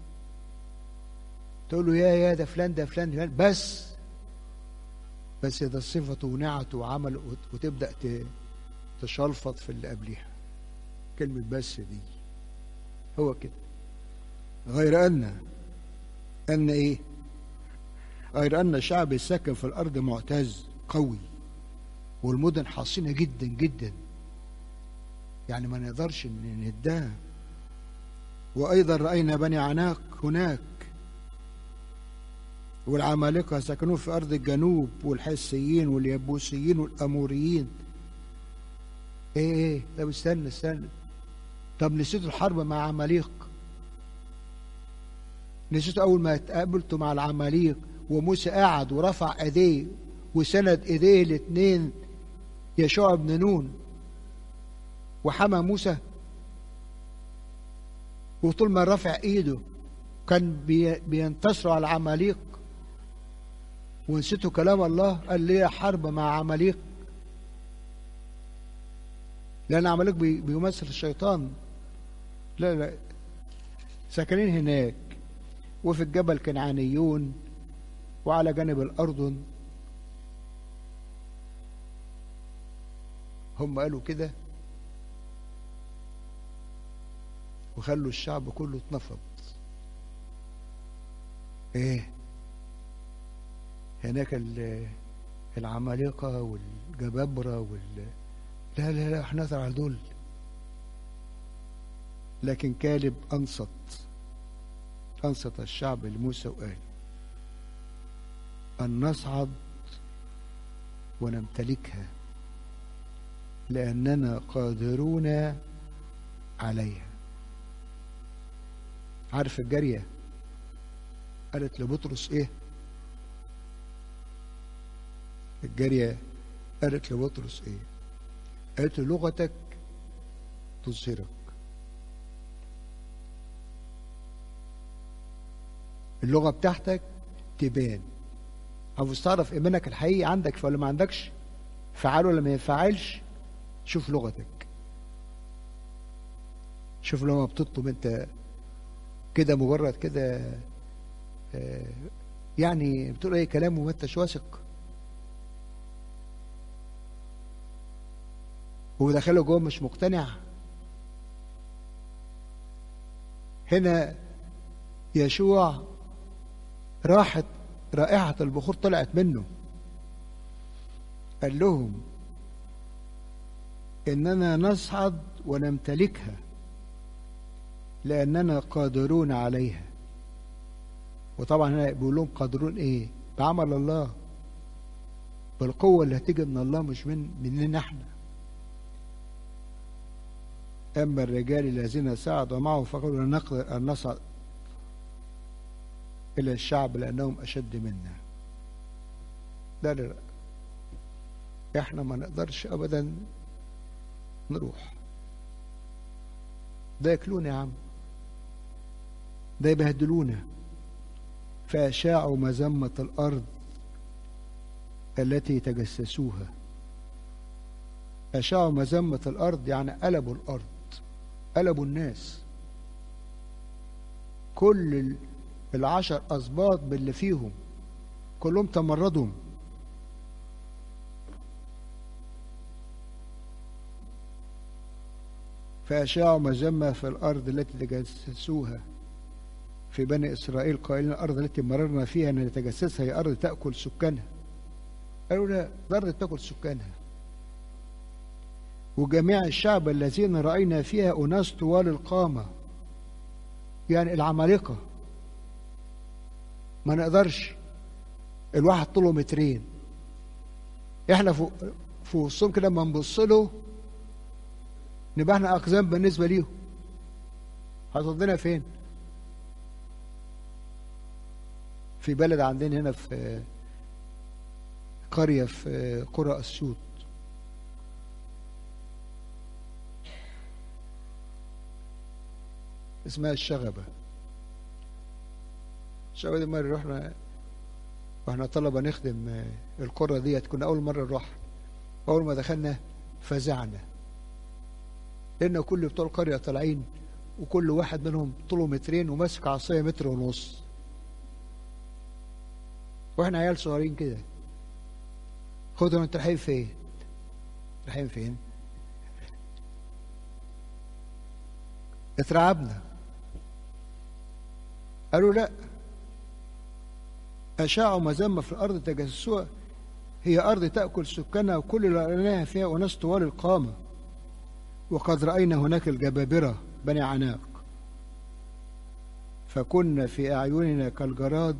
تقول له يا يا ده فلان ده فلان, فلان بس بس ده صفته ونعته وعمل وتبدأ تشلفط في اللي قبليها كلمة بس دي هو كده غير أن أن إيه غير أن الشعب الساكن في الأرض معتز قوي والمدن حصينة جدا جدا يعني ما نقدرش نهدها وأيضا رأينا بني عناق هناك والعمالقة سكنوا في أرض الجنوب والحسيين واليبوسيين والأموريين إيه إيه طب استنى استنى طب نسيتوا الحرب مع عماليق نسيتوا أول ما اتقابلتوا مع العماليق وموسى قعد ورفع ايديه وسند ايديه الاثنين يشوع بن نون وحمى موسى وطول ما رفع ايده كان بي بينتصروا على عماليق ونسيتوا كلام الله قال لي حرب مع عماليق لأن عماليق بي بيمثل الشيطان لا لا ساكنين هناك وفي الجبل كنعانيون وعلى جانب الأردن هم قالوا كده وخلوا الشعب كله اتنفض ايه هناك العمالقة والجبابرة وال لا لا لا احنا على دول لكن كالب أنصت أنصت الشعب لموسى وقال أن نصعد ونمتلكها لأننا قادرون عليها عارف الجارية قالت لبطرس ايه الجارية قالت لبطرس ايه قالت له لغتك تظهرك اللغة بتاعتك تبان عاوز تعرف ايمانك الحقيقي عندك ولا ما عندكش فعال ولا ما ينفعلش شوف لغتك شوف لما بتطلب انت كده مجرد كده آه يعني بتقول اي كلام وما انتش واثق وداخله جوه مش مقتنع هنا يشوع راحت رائحة البخور طلعت منه قال لهم إننا نصعد ونمتلكها لأننا قادرون عليها وطبعا هنا بيقول لهم قادرون إيه بعمل الله بالقوة اللي هتيجي من الله مش من مننا احنا أما الرجال الذين صعدوا معه فقالوا لا نقدر أن نصعد إلى الشعب لأنهم أشد منا لا لا لا إحنا ما نقدرش أبدا نروح ده ياكلونا يا عم ده يبهدلونا فأشاعوا مذمة الأرض التي تجسسوها أشاعوا مذمة الأرض يعني قلبوا الأرض قلبوا الناس كل العشر أسباط باللي فيهم كلهم تمردوا فأشاعوا مذمة في الأرض التي تجسسوها في بني إسرائيل قائلين الأرض التي مررنا فيها أن نتجسسها هي أرض تأكل سكانها قالوا لا الأرض تأكل سكانها وجميع الشعب الذين رأينا فيها أناس طوال القامة يعني العمالقة ما نقدرش الواحد طوله مترين احنا فوق في وسطهم كده لما نبص له نبقى احنا اقزام بالنسبه ليهم هتودينا فين في بلد عندنا هنا في قريه في قرى اسيوط اسمها الشغبه الشغبه دي مره رحنا واحنا طلبه نخدم القرى ديت كنا اول مره نروح اول ما دخلنا فزعنا لان كل بتوع القريه طالعين وكل واحد منهم طوله مترين وماسك عصايه متر ونص واحنا عيال صغيرين كده خدوا انتوا رايحين فين رايحين فين اترعبنا قالوا لا أشاعوا مذمة في الأرض تجسسوها هي أرض تأكل سكانها وكل اللي رأيناها فيها أناس طوال القامة وقد رأينا هناك الجبابرة بني عناق فكنا في أعيننا كالجراد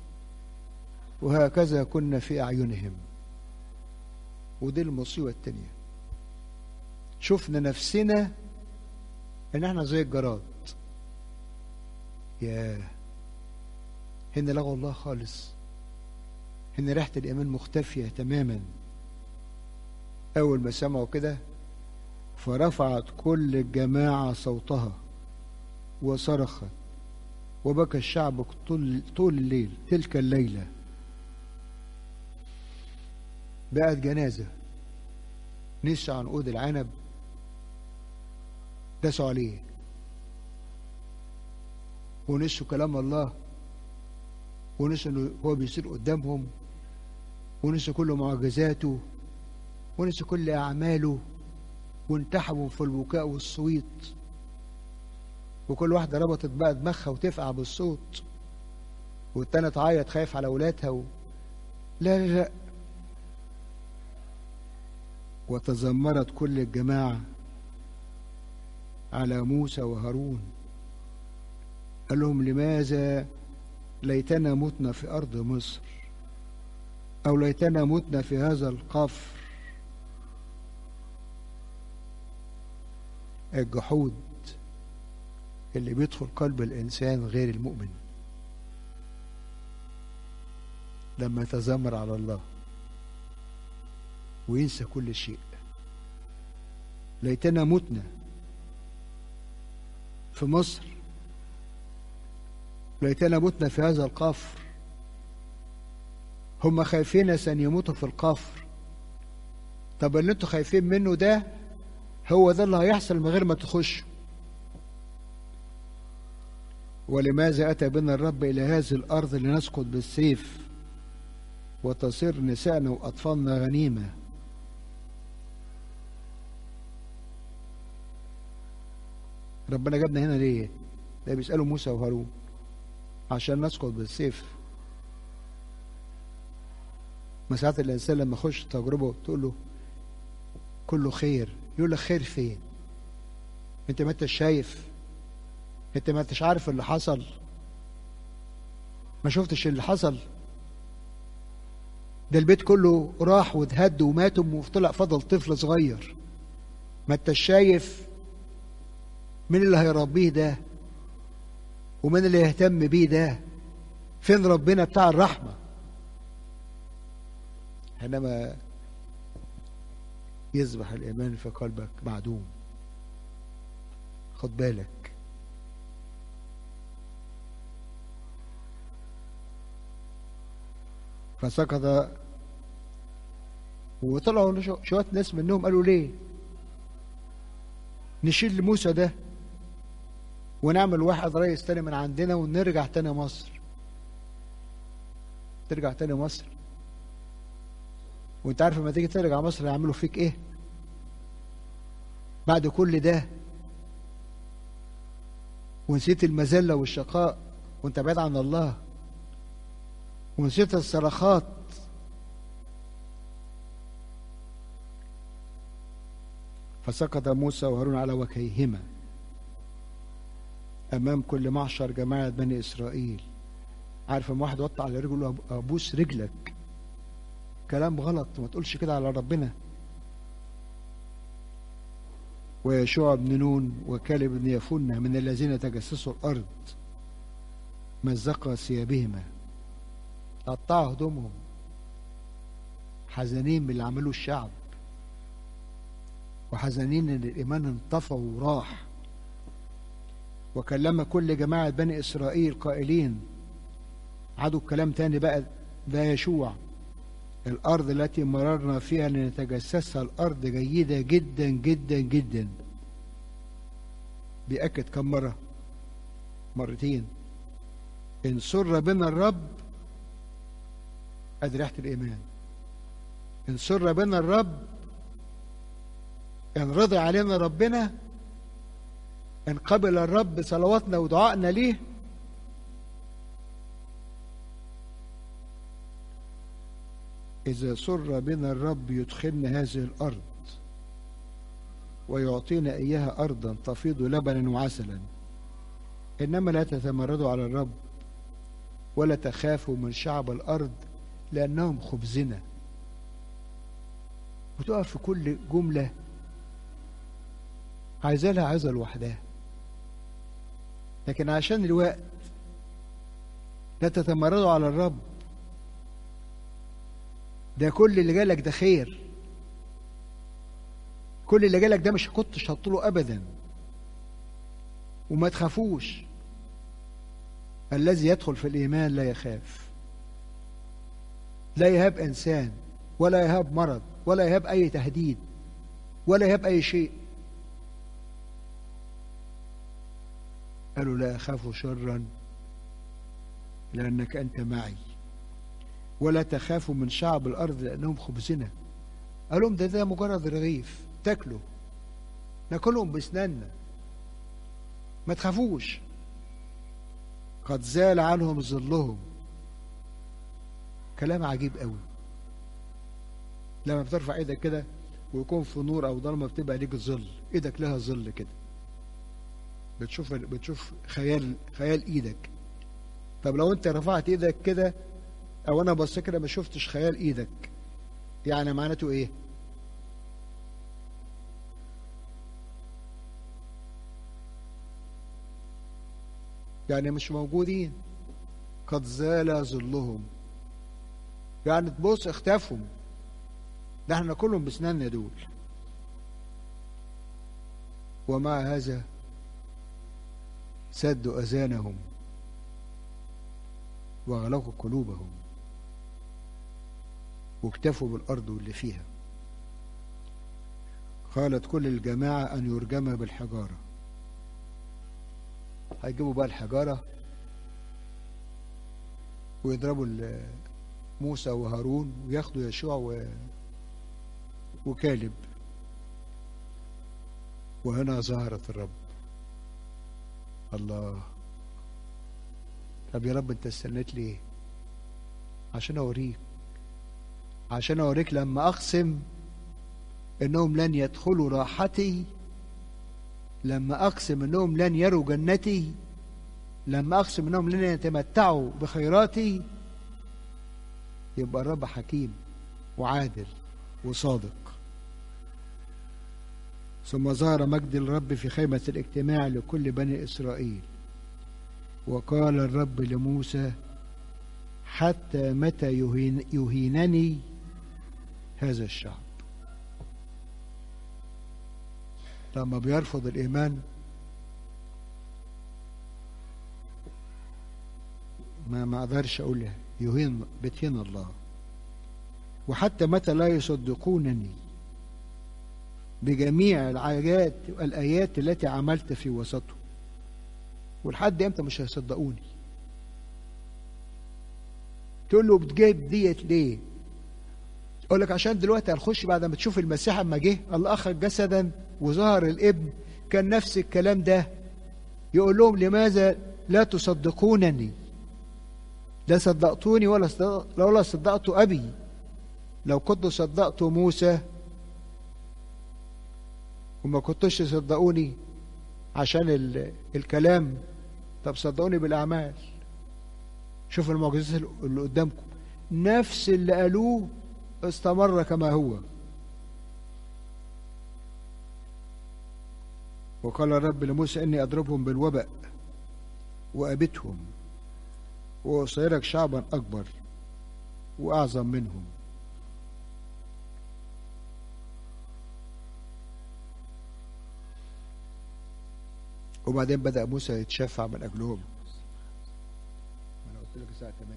وهكذا كنا في أعينهم ودي المصيبة التانية شفنا نفسنا إن احنا زي الجراد ياه هنا لغوا الله خالص هنا ريحة الإيمان مختفية تماما أول ما سمعوا كده فرفعت كل الجماعة صوتها وصرخت وبكى الشعب طول, طول الليل تلك الليلة بقت جنازة نسوا عنقود العنب داسوا عليه ونسوا كلام الله ونسوا انه هو بيصير قدامهم ونسوا كل معجزاته ونسوا كل اعماله وانتحبوا في البكاء والصويت وكل واحده ربطت بقى دماغها وتفقع بالصوت والتانية تعيط خايف على اولادها و... لا لا لا وتذمرت كل الجماعة على موسى وهارون قال لهم لماذا ليتنا متنا في أرض مصر أو ليتنا متنا في هذا القفر الجحود اللي بيدخل قلب الإنسان غير المؤمن لما يتذمر على الله وينسى كل شيء ليتنا متنا في مصر ليتنا متنا في هذا القفر هم خايفين أن يموتوا في القفر طب اللي انتوا خايفين منه ده هو ده اللي هيحصل من غير ما تخشوا ولماذا أتى بنا الرب إلى هذه الأرض لنسقط بالسيف وتصير نسائنا وأطفالنا غنيمة ربنا جابنا هنا ليه ده بيسألوا موسى وهارون عشان نسقط بالسيف ما ساعات الإنسان لما يخش تجربة تقول له كله خير يقول لك خير فين انت ما انتش شايف انت ما انتش عارف اللي حصل ما شفتش اللي حصل ده البيت كله راح واتهد وماتوا وطلع فضل طفل صغير ما انتش شايف مين اللي هيربيه ده ومين اللي يهتم بيه ده فين ربنا بتاع الرحمة حينما يصبح الإيمان في قلبك معدوم خد بالك فسقط وطلعوا شوية ناس منهم قالوا ليه نشيل موسى ده ونعمل واحد رئيس تاني من عندنا ونرجع تاني مصر ترجع تاني مصر وانت عارف لما تيجي ترجع مصر هيعملوا فيك ايه بعد كل ده ونسيت المذلة والشقاء وانت بعيد عن الله ونسيت الصرخات فسقط موسى وهارون على وجهيهما امام كل معشر جماعه بني اسرائيل عارف لما واحد وطى على رجله ابوس رجلك كلام غلط ما تقولش كده على ربنا ويشوع بن نون وكالب بن يفنة من الذين تجسسوا الأرض مزق ثيابهما قطعوا هدومهم حزنين من اللي عملوه الشعب وحزنين ان الايمان انطفى وراح وكلم كل جماعة بني إسرائيل قائلين عادوا الكلام تاني بقى ده يشوع الأرض التي مررنا فيها لنتجسسها الأرض جيدة جدا جدا جدا بيأكد كم مرة مرتين إن سر بنا الرب أدي ريحة الإيمان إن سر بنا الرب إن رضي علينا ربنا إن قبل الرب صلواتنا ودعائنا ليه إذا سر بنا الرب يدخلنا هذه الأرض ويعطينا إياها أرضا تفيض لبنا وعسلا إنما لا تتمردوا على الرب ولا تخافوا من شعب الأرض لأنهم خبزنا وتقف في كل جملة عايزة لها عايزة لوحدها لكن عشان الوقت لا تتمردوا على الرب ده كل اللي جالك ده خير كل اللي جالك ده مش كنتش هتطوله ابدا وما تخافوش الذي يدخل في الايمان لا يخاف لا يهاب انسان ولا يهاب مرض ولا يهاب اي تهديد ولا يهاب اي شيء قالوا لا اخاف شرا لانك انت معي ولا تخافوا من شعب الارض لانهم خبزنا قال لهم ده ده مجرد رغيف تاكلوا ناكلهم باسناننا ما تخافوش قد زال عنهم ظلهم كلام عجيب قوي لما بترفع ايدك كده ويكون في نور او ضلمه بتبقى ليك ظل ايدك لها ظل كده بتشوف بتشوف خيال خيال ايدك طب لو انت رفعت ايدك كده او انا بص كده ما شفتش خيال ايدك يعني معناته ايه يعني مش موجودين قد زال ظلهم يعني تبص اختفوا ده احنا كلهم بسناننا دول ومع هذا سدوا اذانهم واغلقوا قلوبهم واكتفوا بالأرض واللي فيها قالت كل الجماعة أن يرجم بالحجارة هيجيبوا بقى الحجارة ويضربوا موسى وهارون وياخدوا يشوع و... وكالب وهنا ظهرت الرب الله طب يا رب انت استنيت ليه عشان اوريك عشان اوريك لما اقسم انهم لن يدخلوا راحتي لما اقسم انهم لن يروا جنتي لما اقسم انهم لن يتمتعوا بخيراتي يبقى الرب حكيم وعادل وصادق ثم ظهر مجد الرب في خيمة الاجتماع لكل بني إسرائيل وقال الرب لموسى حتى متى يهين يهينني هذا الشعب لما بيرفض الإيمان ما ما أقدرش أقول يهين بتهين الله وحتى متى لا يصدقونني بجميع الآيات الآيات التي عملت في وسطهم ولحد امتى مش هيصدقوني تقول له بتجيب ديت ليه يقول لك عشان دلوقتي هنخش بعد ما تشوف المسيح اما جه الله اخرج جسدا وظهر الابن كان نفس الكلام ده يقول لهم لماذا لا تصدقونني لا صدقتوني ولا صدق ولا صدقت ابي لو كنت صدقت موسى وما كنتش تصدقوني عشان ال... الكلام طب صدقوني بالاعمال شوف المعجزات اللي قدامكم نفس اللي قالوه استمر كما هو وقال الرب لموسى اني اضربهم بالوباء وابتهم واصيرك شعبا اكبر واعظم منهم وبعدين بدا موسى يتشفع من اجلهم انا قلت لك الساعه 8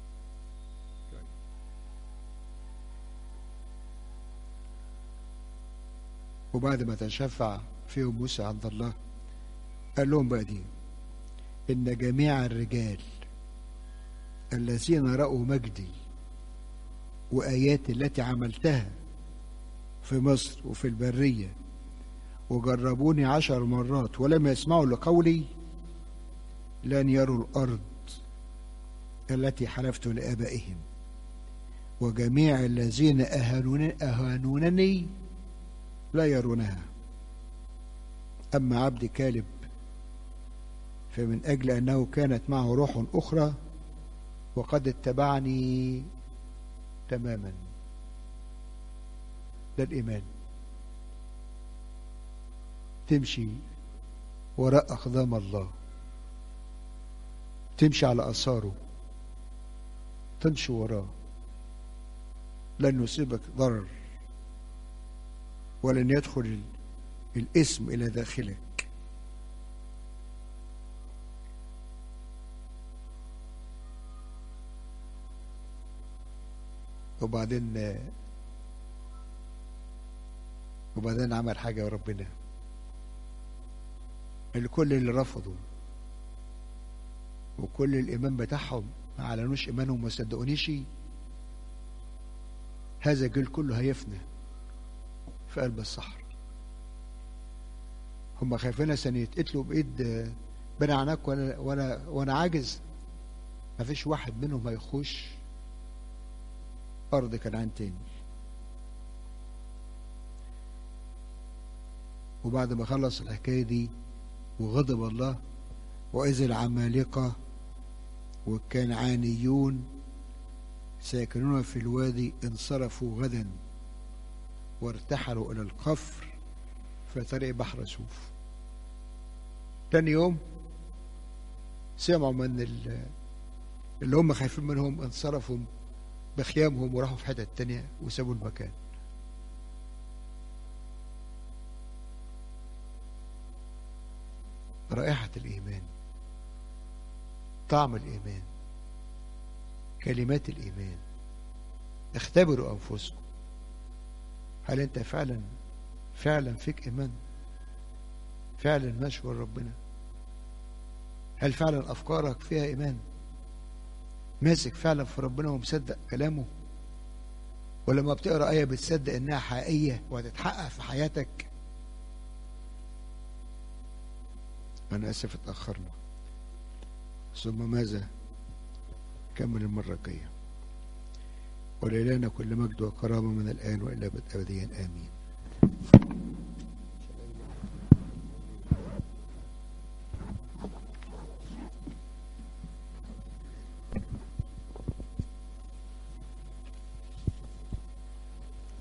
وبعد ما تشفع فيهم موسى عند الله قال لهم بقى دي إن جميع الرجال الذين رأوا مجدي وآياتي التي عملتها في مصر وفي البرية وجربوني عشر مرات ولم يسمعوا لقولي لن يروا الأرض التي حلفت لآبائهم وجميع الذين أهانونني, أهانونني لا يرونها أما عبد كالب فمن أجل أنه كانت معه روح أخرى وقد اتبعني تماما ده الإيمان تمشي وراء أقدام الله تمشي على أثاره تمشي وراه لن يصيبك ضرر ولن يدخل الاسم إلى داخلك وبعدين وبعدين عمل حاجة يا ربنا الكل اللي رفضوا وكل الإيمان بتاعهم ما اعلنوش إيمانهم وما صدقونيش هذا الجيل كله هيفنى في قلب الصحراء هم خايفين عشان يتقتلوا بايد بني عناك وانا وانا وانا عاجز ما فيش واحد منهم هيخش ارض كنعان تاني وبعد ما خلص الحكايه دي وغضب الله واذ العمالقه والكنعانيون ساكنون في الوادي انصرفوا غدا وارتحلوا إلى القفر في طريق بحر سوف تاني يوم سمعوا من اللي هم خايفين منهم انصرفوا بخيامهم وراحوا في حتة تانية وسابوا المكان رائحة الإيمان طعم الإيمان كلمات الإيمان اختبروا أنفسكم هل انت فعلا فعلا فيك ايمان فعلا ماشي ورا ربنا هل فعلا افكارك فيها ايمان ماسك فعلا في ربنا ومصدق كلامه ولما بتقرا ايه بتصدق انها حقيقيه وهتتحقق في حياتك انا اسف اتاخرنا ثم ماذا كمل المره الجايه ولإلهنا كل مجد وكرامة من الآن وإلى أبد أبديا آمين